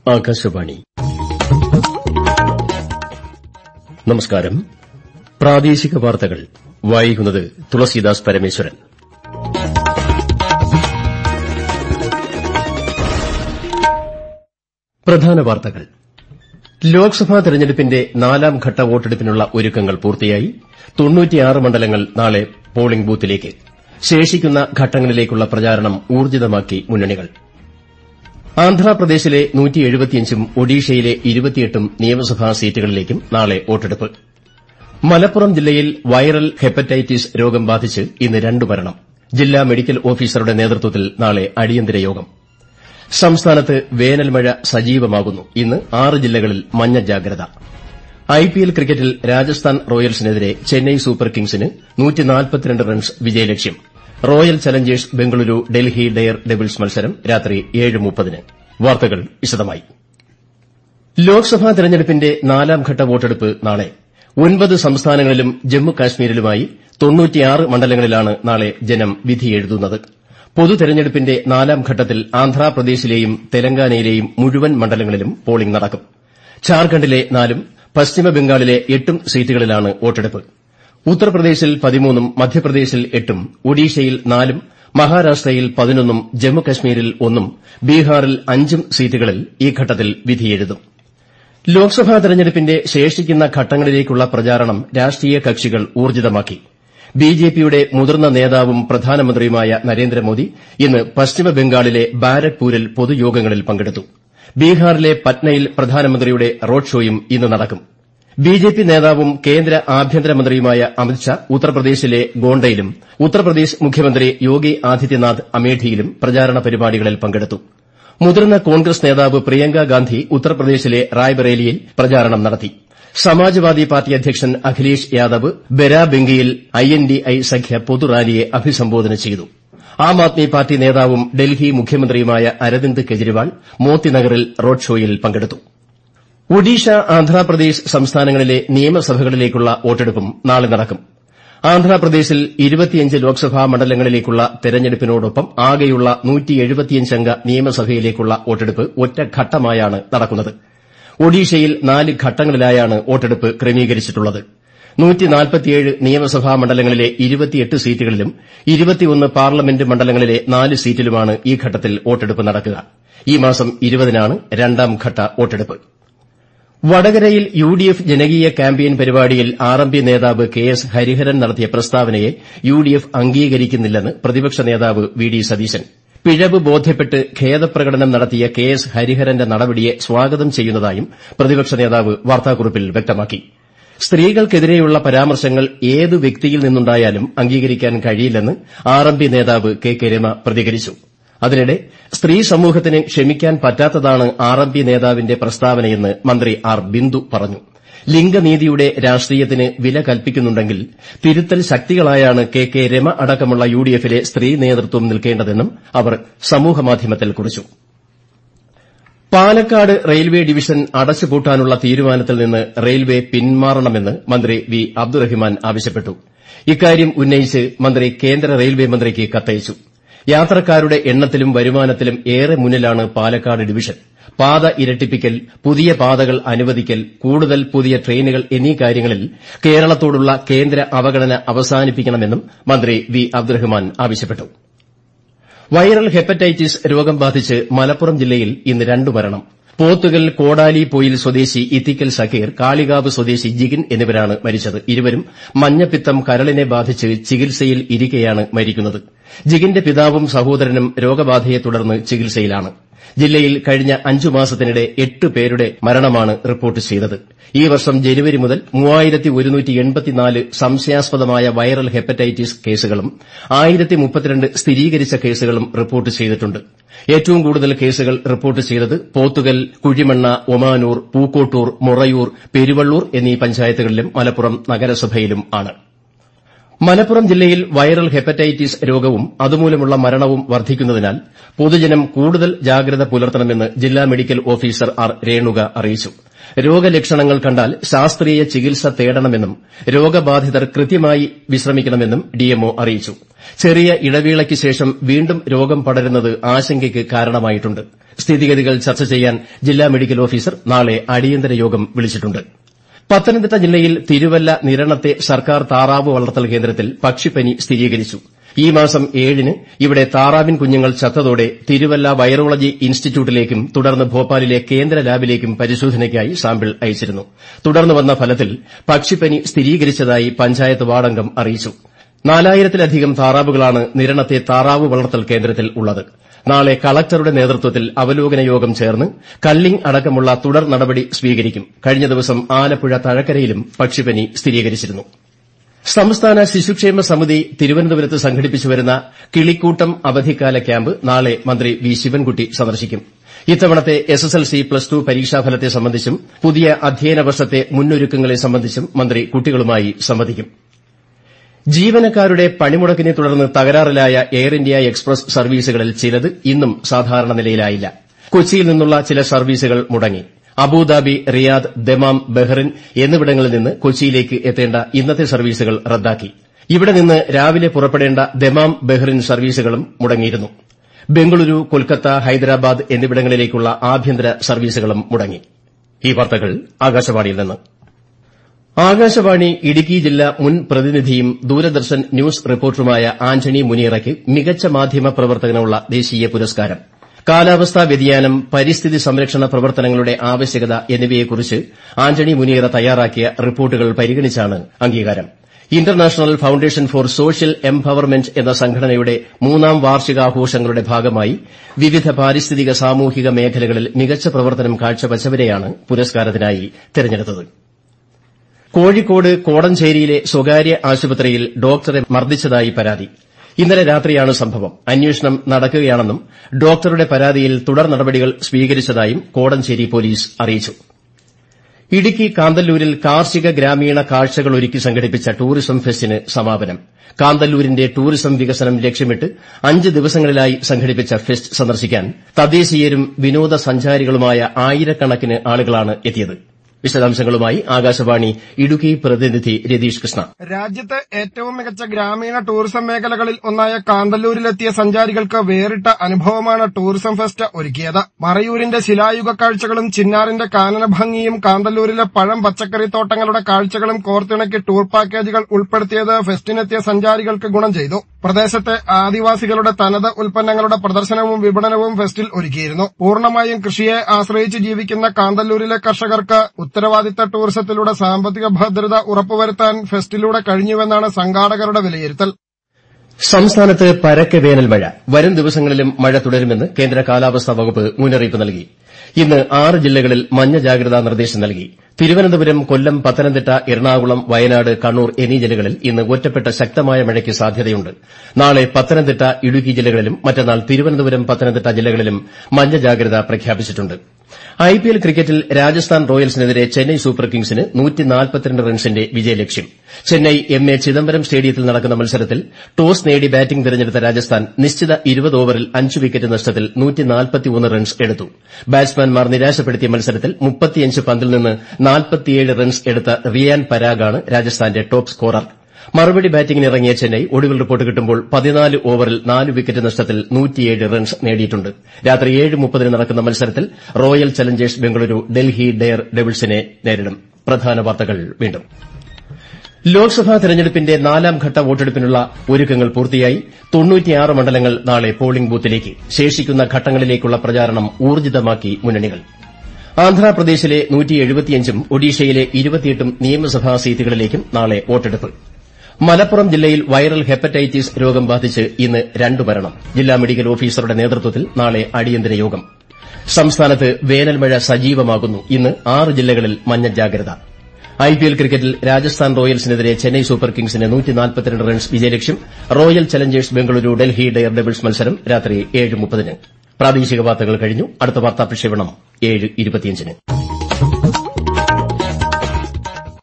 ആകാശവാണി നമസ്കാരം പ്രാദേശിക വാർത്തകൾ വായിക്കുന്നത് തുളസീദാസ് പരമേശ്വരൻ പ്രധാന വാർത്തകൾ ലോക്സഭാ തെരഞ്ഞെടുപ്പിന്റെ നാലാം ഘട്ട വോട്ടെടുപ്പിനുള്ള ഒരുക്കങ്ങൾ പൂർത്തിയായി മണ്ഡലങ്ങൾ നാളെ പോളിംഗ് ബൂത്തിലേക്ക് ശേഷിക്കുന്ന ഘട്ടങ്ങളിലേക്കുള്ള പ്രചാരണം ഊർജ്ജിതമാക്കി മുന്നണികൾ ആന്ധ്രാപ്രദേശിലെ ഉം ഒഡീഷയിലെ ഉം നിയമസഭാ സീറ്റുകളിലേക്കും നാളെ വോട്ടെടുപ്പ് മലപ്പുറം ജില്ലയിൽ വൈറൽ ഹെപ്പറ്റൈറ്റിസ് രോഗം ബാധിച്ച് ഇന്ന് രണ്ട് മരണം ജില്ലാ മെഡിക്കൽ ഓഫീസറുടെ നേതൃത്വത്തിൽ നാളെ അടിയന്തര യോഗം സംസ്ഥാനത്ത് വേനൽമഴ സജീവമാകുന്നു ഇന്ന് ആറ് ജില്ലകളിൽ മഞ്ഞ ജാഗ്രത ഐപിഎൽ ക്രിക്കറ്റിൽ രാജസ്ഥാൻ റോയൽസിനെതിരെ ചെന്നൈ സൂപ്പർ കിങ്സിന് റൺസ് വിജയലക്ഷ്യം Royal Challengers Bengaluru Delhi Daredevils മത്സരം രാത്രി ഏഴ് മുപ്പതിന് വാർത്തകൾ വിശദമായി ലോക്സഭാ തെരഞ്ഞെടുപ്പിന്റെ നാലാം ഘട്ട വോട്ടെടുപ്പ് നാളെ ഒൻപത് സംസ്ഥാനങ്ങളിലും ജമ്മു കാശ്മീരിലുമായി മണ്ഡലങ്ങളിലാണ് നാളെ ജനം വിധിയെഴുതുന്നത് പൊതു തെരഞ്ഞെടുപ്പിന്റെ നാലാം ഘട്ടത്തിൽ ആന്ധ്രാപ്രദേശിലെയും തെലങ്കാനയിലെയും മുഴുവൻ മണ്ഡലങ്ങളിലും പോളിംഗ് നടക്കും ഝാർഖണ്ഡിലെ നാലും പശ്ചിമബംഗാളിലെ എട്ടും സീറ്റുകളിലാണ് വോട്ടെടുപ്പ് ഉത്തർപ്രദേശിൽ പതിമൂന്നും മധ്യപ്രദേശിൽ എട്ടും ഒഡീഷയിൽ നാലും മഹാരാഷ്ട്രയിൽ പതിനൊന്നും ജമ്മുകശ്മീരിൽ ഒന്നും ബീഹാറിൽ അഞ്ചും സീറ്റുകളിൽ ഈ ഘട്ടത്തിൽ വിധിയെഴുതും ലോക്സഭാ തെരഞ്ഞെടുപ്പിന്റെ ശേഷിക്കുന്ന ഘട്ടങ്ങളിലേക്കുള്ള പ്രചാരണം രാഷ്ട്രീയ കക്ഷികൾ ഊർജ്ജിതമാക്കി ബിജെപിയുടെ മുതിർന്ന നേതാവും പ്രധാനമന്ത്രിയുമായ നരേന്ദ്രമോദി ഇന്ന് പശ്ചിമബംഗാളിലെ ബാരക്പൂരിൽ പൊതുയോഗങ്ങളിൽ പങ്കെടുത്തു ബീഹാറിലെ പറ്റ്നയിൽ പ്രധാനമന്ത്രിയുടെ റോഡ് ഷോയും ഇന്ന് നടക്കും ബിജെപി നേതാവും കേന്ദ്ര ആഭ്യന്തരമന്ത്രിയുമായ അമിത്ഷാ ഉത്തർപ്രദേശിലെ ഗോണ്ടയിലും ഉത്തർപ്രദേശ് മുഖ്യമന്ത്രി യോഗി ആദിത്യനാഥ് അമേഠിയിലും പ്രചാരണ പരിപാടികളിൽ പങ്കെടുത്തു മുതിർന്ന കോൺഗ്രസ് നേതാവ് പ്രിയങ്ക ഗാന്ധി ഉത്തർപ്രദേശിലെ റായ്ബറേലിയിൽ പ്രചാരണം നടത്തി സമാജ്വാദി പാർട്ടി അധ്യക്ഷൻ അഖിലേഷ് യാദവ് ബരാബംഗിയിൽ ഐഎൻഡിഐ സഖ്യ പൊതുറാലിയെ അഭിസംബോധന ചെയ്തു ആം ആദ്മി പാർട്ടി നേതാവും ഡൽഹി മുഖ്യമന്ത്രിയുമായ അരവിന്ദ് കെജ്രിവാൾ മോത്തിനഗറിൽ റോഡ് ഷോയിൽ പങ്കെടുത്തു ഒഡീഷ ആന്ധ്രാപ്രദേശ് സംസ്ഥാനങ്ങളിലെ നിയമസഭകളിലേക്കുള്ള വോട്ടെടുപ്പും നാളെ നടക്കും ആന്ധ്രാപ്രദേശിൽ ലോക്സഭാ മണ്ഡലങ്ങളിലേക്കുള്ള തെരഞ്ഞെടുപ്പിനോടൊപ്പം ആകെയുള്ള അംഗ നിയമസഭയിലേക്കുള്ള വോട്ടെടുപ്പ് ഒറ്റഘട്ടമായാണ് നടക്കുന്നത് ഒഡീഷയിൽ നാല് ഘട്ടങ്ങളിലായാണ് വോട്ടെടുപ്പ് ക്രമീകരിച്ചിട്ടുള്ളത് നിയമസഭാ മണ്ഡലങ്ങളിലെ സീറ്റുകളിലും പാർലമെന്റ് മണ്ഡലങ്ങളിലെ നാല് സീറ്റിലുമാണ് ഈ ഘട്ടത്തിൽ വോട്ടെടുപ്പ് നടക്കുക ഈ മാസം ഇരുപതിനാണ് രണ്ടാം ഘട്ട വോട്ടെടുപ്പ് വടകരയിൽ യുഡിഎഫ് ജനകീയ ക്യാമ്പയിൻ പരിപാടിയിൽ ആർഎംപി നേതാവ് കെ എസ് ഹരിഹരൻ നടത്തിയ പ്രസ്താവനയെ യുഡിഎഫ് അംഗീകരിക്കുന്നില്ലെന്ന് പ്രതിപക്ഷ നേതാവ് വി ഡി സതീശൻ പിഴവ് ബോധ്യപ്പെട്ട് ഖേദപ്രകടനം നടത്തിയ കെ എസ് ഹരിഹരന്റെ നടപടിയെ സ്വാഗതം ചെയ്യുന്നതായും പ്രതിപക്ഷ നേതാവ് വാർത്താക്കുറിപ്പിൽ വ്യക്തമാക്കി സ്ത്രീകൾക്കെതിരെയുള്ള പരാമർശങ്ങൾ ഏത് വ്യക്തിയിൽ നിന്നുണ്ടായാലും അംഗീകരിക്കാൻ കഴിയില്ലെന്ന് ആർഎംപി നേതാവ് കെ കെ രമ പ്രതികരിച്ചു അതിനിടെ സ്ത്രീ സമൂഹത്തിന് ക്ഷമിക്കാൻ പറ്റാത്തതാണ് ആർഎംപി നേതാവിന്റെ പ്രസ്താവനയെന്ന് മന്ത്രി ആർ ബിന്ദു പറഞ്ഞു ലിംഗനീതിയുടെ രാഷ്ട്രീയത്തിന് വില കൽപ്പിക്കുന്നുണ്ടെങ്കിൽ തിരുത്തൽ ശക്തികളായാണ് കെ കെ രമ അടക്കമുള്ള യുഡിഎഫിലെ സ്ത്രീ നേതൃത്വം നിൽക്കേണ്ടതെന്നും അവർ സമൂഹമാധ്യമത്തിൽ കുറിച്ചു പാലക്കാട് റെയിൽവേ ഡിവിഷൻ അടച്ചുപൂട്ടാനുള്ള തീരുമാനത്തിൽ നിന്ന് റെയിൽവേ പിന്മാറണമെന്ന് മന്ത്രി വി അബ്ദുറഹിമാൻ ആവശ്യപ്പെട്ടു ഇക്കാര്യം ഉന്നയിച്ച് മന്ത്രി കേന്ദ്ര റെയിൽവേ മന്ത്രിക്ക് കത്തയച്ചു യാത്രക്കാരുടെ എണ്ണത്തിലും വരുമാനത്തിലും ഏറെ മുന്നിലാണ് പാലക്കാട് ഡിവിഷൻ പാത ഇരട്ടിപ്പിക്കൽ പുതിയ പാതകൾ അനുവദിക്കൽ കൂടുതൽ പുതിയ ട്രെയിനുകൾ എന്നീ കാര്യങ്ങളിൽ കേരളത്തോടുള്ള കേന്ദ്ര അവഗണന അവസാനിപ്പിക്കണമെന്നും മന്ത്രി വി അബ്ദുറഹിമാൻ ആവശ്യപ്പെട്ടു വൈറൽ ഹെപ്പറ്റൈറ്റിസ് രോഗം ബാധിച്ച് മലപ്പുറം ജില്ലയിൽ ഇന്ന് രണ്ട് മരണം പോത്തുകൽ കോടാലി പൊയിൽ സ്വദേശി ഇത്തിക്കൽ സക്കീർ കാളികാവ് സ്വദേശി ജിഗിൻ എന്നിവരാണ് മരിച്ചത് ഇരുവരും മഞ്ഞപ്പിത്തം കരളിനെ ബാധിച്ച് ചികിത്സയിൽ ഇരിക്കെയാണ് മരിക്കുന്നത് ജിഗിന്റെ പിതാവും സഹോദരനും രോഗബാധയെ തുടർന്ന് ചികിത്സയിലാണ് ജില്ലയിൽ കഴിഞ്ഞ അഞ്ചു മാസത്തിനിടെ എട്ട് പേരുടെ മരണമാണ് റിപ്പോർട്ട് ചെയ്തത് ഈ വർഷം ജനുവരി മുതൽ സംശയാസ്പദമായ വൈറൽ ഹെപ്പറ്റൈറ്റിസ് കേസുകളും സ്ഥിരീകരിച്ച കേസുകളും റിപ്പോർട്ട് ചെയ്തിട്ടുണ്ട് ഏറ്റവും കൂടുതൽ കേസുകൾ റിപ്പോർട്ട് ചെയ്തത് പോത്തുകൽ കുഴിമണ്ണ ഒമാനൂർ പൂക്കോട്ടൂർ മൊറയൂർ പെരുവള്ളൂർ എന്നീ പഞ്ചായത്തുകളിലും മലപ്പുറം നഗരസഭയിലും ആണ് മലപ്പുറം ജില്ലയിൽ വൈറൽ ഹെപ്പറ്റൈറ്റിസ് രോഗവും അതുമൂലമുള്ള മരണവും വർദ്ധിക്കുന്നതിനാൽ പൊതുജനം കൂടുതൽ ജാഗ്രത പുലർത്തണമെന്ന് ജില്ലാ മെഡിക്കൽ ഓഫീസർ ആർ രേണുക അറിയിച്ചു രോഗലക്ഷണങ്ങൾ കണ്ടാൽ ശാസ്ത്രീയ ചികിത്സ തേടണമെന്നും രോഗബാധിതർ കൃത്യമായി വിശ്രമിക്കണമെന്നും ഡിഎംഒ അറിയിച്ചു ചെറിയ ഇടവേളയ്ക്ക് ശേഷം വീണ്ടും രോഗം പടരുന്നത് ആശങ്കയ്ക്ക് കാരണമായിട്ടുണ്ട് സ്ഥിതിഗതികൾ ചർച്ച ചെയ്യാൻ ജില്ലാ മെഡിക്കൽ ഓഫീസർ നാളെ അടിയന്തര യോഗം വിളിച്ചിട്ടുണ്ട് പത്തനംതിട്ട ജില്ലയിൽ തിരുവല്ല നിരണത്തെ സർക്കാർ താറാവ് വളർത്തൽ കേന്ദ്രത്തിൽ പക്ഷിപ്പനി സ്ഥിരീകരിച്ചു ഈ മാസം ഏഴിന് ഇവിടെ താറാവിൻ കുഞ്ഞുങ്ങൾ ചത്തതോടെ തിരുവല്ല വൈറോളജി ഇൻസ്റ്റിറ്റ്യൂട്ടിലേക്കും തുടർന്ന് ഭോപ്പാലിലെ കേന്ദ്ര ലാബിലേക്കും പരിശോധനയ്ക്കായി സാമ്പിൾ അയച്ചിരുന്നു തുടർന്ന് വന്ന ഫലത്തിൽ പക്ഷിപ്പനി സ്ഥിരീകരിച്ചതായി പഞ്ചായത്ത് വാർഡംഗം അറിയിച്ചു നാലായിരത്തിലധികം താറാവുകളാണ് നിരണത്തെ താറാവ് വളർത്തൽ കേന്ദ്രത്തിൽ ഉള്ളത് നാളെ കളക്ടറുടെ നേതൃത്വത്തിൽ അവലോകന യോഗം ചേർന്ന് കള്ളിംഗ് അടക്കമുള്ള തുടർ നടപടി സ്വീകരിക്കും കഴിഞ്ഞ ദിവസം ആലപ്പുഴ തഴക്കരയിലും പക്ഷിപ്പനി സ്ഥിരീകരിച്ചിരുന്നു സംസ്ഥാന ശിശുക്ഷേമ സമിതി തിരുവനന്തപുരത്ത് സംഘടിപ്പിച്ചുവരുന്ന കിളിക്കൂട്ടം അവധിക്കാല ക്യാമ്പ് നാളെ മന്ത്രി വി ശിവൻകുട്ടി സന്ദർശിക്കും ഇത്തവണത്തെ എസ്എസ്എൽസി പ്ലസ് ടു പരീക്ഷാഫലത്തെ സംബന്ധിച്ചും പുതിയ അധ്യയന വർഷത്തെ മുന്നൊരുക്കങ്ങളെ സംബന്ധിച്ചും മന്ത്രി കുട്ടികളുമായി സംവദിക്കും ജീവനക്കാരുടെ പണിമുടക്കിനെ തുടർന്ന് തകരാറിലായ എയർ ഇന്ത്യ എക്സ്പ്രസ് സർവീസുകളിൽ ചിലത് ഇന്നും സാധാരണ നിലയിലായില്ല കൊച്ചിയിൽ നിന്നുള്ള ചില സർവീസുകൾ മുടങ്ങി അബുദാബി റിയാദ് ദമാം ബഹ്റിൻ എന്നിവിടങ്ങളിൽ നിന്ന് കൊച്ചിയിലേക്ക് എത്തേണ്ട ഇന്നത്തെ സർവീസുകൾ റദ്ദാക്കി ഇവിടെ നിന്ന് രാവിലെ പുറപ്പെടേണ്ട ദമാം ബഹ്റിൻ സർവീസുകളും മുടങ്ങിയിരുന്നു ബംഗളൂരു കൊൽക്കത്ത ഹൈദരാബാദ് എന്നിവിടങ്ങളിലേക്കുള്ള ആഭ്യന്തര സർവീസുകളും മുടങ്ങി ഈ വാർത്തകൾ ആകാശവാണിയിൽ നിന്ന് ആകാശവാണി ഇടുക്കി ജില്ലാ മുൻ പ്രതിനിധിയും ദൂരദർശൻ ന്യൂസ് റിപ്പോർട്ടറുമായ ആന്റണി മുനിയറയ്ക്ക് മികച്ച മാധ്യമ പ്രവർത്തകനുള്ള ദേശീയ പുരസ്കാരം കാലാവസ്ഥാ വ്യതിയാനം പരിസ്ഥിതി സംരക്ഷണ പ്രവർത്തനങ്ങളുടെ ആവശ്യകത എന്നിവയെക്കുറിച്ച് ആന്റണി മുനിയറ തയ്യാറാക്കിയ റിപ്പോർട്ടുകൾ പരിഗണിച്ചാണ് അംഗീകാരം International Foundation for Social Empowerment എന്ന സംഘടനയുടെ മൂന്നാം വാർഷികാഘോഷങ്ങളുടെ ഭാഗമായി വിവിധ പാരിസ്ഥിതിക സാമൂഹിക മേഖലകളിൽ മികച്ച പ്രവർത്തനം കാഴ്ചവച്ചവരെയാണ് പുരസ്കാരത്തിനായി തെരഞ്ഞെടുത്തത് കോഴിക്കോട് കോടഞ്ചേരിയിലെ സ്വകാര്യ ആശുപത്രിയിൽ ഡോക്ടറെ മർദ്ദിച്ചതായി പരാതി ഇന്നലെ രാത്രിയാണ് സംഭവം അന്വേഷണം നടക്കുകയാണെന്നും ഡോക്ടറുടെ പരാതിയിൽ തുടർ നടപടികൾ സ്വീകരിച്ചതായും കോടഞ്ചേരി പോലീസ് അറിയിച്ചു ഇടുക്കി കാന്തല്ലൂരിൽ കാർഷിക ഗ്രാമീണ കാഴ്ചകൾ ഒരുക്കി സംഘടിപ്പിച്ച ടൂറിസം ഫെസ്റ്റിന് സമാപനം കാന്തല്ലൂരിന്റെ ടൂറിസം വികസനം ലക്ഷ്യമിട്ട് അഞ്ച് ദിവസങ്ങളിലായി സംഘടിപ്പിച്ച ഫെസ്റ്റ് സന്ദർശിക്കാൻ തദ്ദേശീയരും വിനോദസഞ്ചാരികളുമായ ആയിരക്കണക്കിന് ആളുകളാണ് എത്തിയത് വിശദാംശങ്ങളുമായി ആകാശവാണി ഇടുക്കി പ്രതിനിധി രതീഷ് കൃഷ്ണ രാജ്യത്തെ ഏറ്റവും മികച്ച ഗ്രാമീണ ടൂറിസം മേഖലകളിൽ ഒന്നായ കാന്തല്ലൂരിലെത്തിയ സഞ്ചാരികൾക്ക് വേറിട്ട അനുഭവമാണ് ടൂറിസം ഫെസ്റ്റ് ഒരുക്കിയത് മറയൂരിന്റെ ശിലായുഗ കാഴ്ചകളും ചിന്നാറിന്റെ കാനന ഭംഗിയും കാന്തല്ലൂരിലെ പഴം പച്ചക്കറി തോട്ടങ്ങളുടെ കാഴ്ചകളും കോർത്തിണക്കി ടൂർ പാക്കേജുകൾ ഉൾപ്പെടുത്തിയത് ഫെസ്റ്റിനെത്തിയ സഞ്ചാരികൾക്ക് ഗുണം ചെയ്തു പ്രദേശത്തെ ആദിവാസികളുടെ തനത് ഉൽപ്പന്നങ്ങളുടെ പ്രദർശനവും വിപണനവും ഫെസ്റ്റിൽ ഒരുക്കിയിരുന്നു പൂർണ്ണമായും കൃഷിയെ ആശ്രയിച്ച് ജീവിക്കുന്ന കാന്തല്ലൂരിലെ കർഷകർക്ക് ഉത്തരവാദിത്ത ടൂറിസത്തിലൂടെ സാമ്പത്തിക ഭദ്രത ഉറപ്പുവരുത്താൻ ഫെസ്റ്റിലൂടെ കഴിഞ്ഞുവെന്നാണ് സംഘാടകരുടെ വിലയിരുത്തൽ സംസ്ഥാനത്ത് പരക്കെ വേനൽ മഴ വരും ദിവസങ്ങളിലും മഴ തുടരുമെന്ന് കേന്ദ്ര കാലാവസ്ഥാ വകുപ്പ് മുന്നറിയിപ്പ് നൽകി ഇന്ന് ആറ് ജില്ലകളിൽ മഞ്ഞ ജാഗ്രതാ നിർദ്ദേശം നൽകി തിരുവനന്തപുരം കൊല്ലം പത്തനംതിട്ട എറണാകുളം വയനാട് കണ്ണൂർ എന്നീ ജില്ലകളിൽ ഇന്ന് ഒറ്റപ്പെട്ട ശക്തമായ മഴയ്ക്ക് സാധ്യതയുണ്ട് നാളെ പത്തനംതിട്ട ഇടുക്കി ജില്ലകളിലും മറ്റന്നാൾ തിരുവനന്തപുരം പത്തനംതിട്ട ജില്ലകളിലും മഞ്ഞ ജാഗ്രത പ്രഖ്യാപിച്ചിട്ടുണ്ട് ഐപിഎൽ ക്രിക്കറ്റിൽ രാജസ്ഥാൻ റോയൽസിനെതിരെ ചെന്നൈ സൂപ്പർ കിങ്സിന് റൺസിന്റെ വിജയലക്ഷ്യം ചെന്നൈ എം എ ചിദംബരം സ്റ്റേഡിയത്തിൽ നടക്കുന്ന മത്സരത്തിൽ ടോസ് നേടി ബാറ്റിംഗ് തിരഞ്ഞെടുത്ത രാജസ്ഥാൻ നിശ്ചിത ഇരുപത് ഓവറിൽ അഞ്ച് വിക്കറ്റ് നഷ്ടത്തിൽ റൺസ് എടുത്തു ബാറ്റ്സ്മാൻമാർ നിരാശപ്പെടുത്തിയ മത്സരത്തിൽ പന്തിൽ നിന്ന് റൺസ് എടുത്ത റിയാൻ പരാഗാണ് രാജസ്ഥാന്റെ ടോപ്പ് സ്കോറർ മറുപടി ബാറ്റിംഗിനിറങ്ങിയ ചെന്നൈ ഒടുവിൽ റിപ്പോർട്ട് കിട്ടുമ്പോൾ പതിനാല് ഓവറിൽ നാല് വിക്കറ്റ് നഷ്ടത്തിൽ റൺസ് നേടിയിട്ടുണ്ട് രാത്രി ഏഴ് മുപ്പതിന് നടക്കുന്ന മത്സരത്തിൽ Royal Challengers Bengaluru Delhi Dare ഡെവിൾസിനെ നേരിടും പ്രധാന വാർത്തകൾ വീണ്ടും ലോക്സഭാ തെരഞ്ഞെടുപ്പിന്റെ നാലാംഘട്ട വോട്ടെടുപ്പിനുള്ള ഒരുക്കങ്ങൾ പൂർത്തിയായി മണ്ഡലങ്ങൾ നാളെ പോളിംഗ് ബൂത്തിലേക്ക് ശേഷിക്കുന്ന ഘട്ടങ്ങളിലേക്കുള്ള പ്രചാരണം ഊർജ്ജിതമാക്കി മുന്നണികൾ ആന്ധ്രാപ്രദേശിലെ ഉം ഒഡീഷയിലെ ഉം നിയമസഭാ സീറ്റുകളിലേക്കും നാളെ വോട്ടെടുപ്പ് മലപ്പുറം ജില്ലയിൽ വൈറൽ ഹെപ്പറ്റൈറ്റിസ് രോഗം ബാധിച്ച് ഇന്ന് രണ്ട് മരണം ജില്ലാ മെഡിക്കൽ ഓഫീസറുടെ നേതൃത്വത്തിൽ നാളെ അടിയന്തര യോഗം സംസ്ഥാനത്ത് വേനൽമഴ സജീവമാകുന്നു ഇന്ന് ആറ് ജില്ലകളിൽ മഞ്ഞ ജാഗ്രത ഐപിഎൽ ക്രിക്കറ്റിൽ രാജസ്ഥാൻ റോയൽസിനെതിരെ ചെന്നൈ സൂപ്പർ കിങ്സിന് റൺസ് വിജയലക്ഷ്യം Royal Challengers Bengaluru Delhi Daredevils മത്സരം രാത്രി ഏഴ് മുപ്പതിന് പ്രാദേശിക വാർത്തകൾ കഴിഞ്ഞു അടുത്ത വാർത്താ പ്രക്ഷേപണം ഏഴ് ഇരുപത്തിയഞ്ചിന്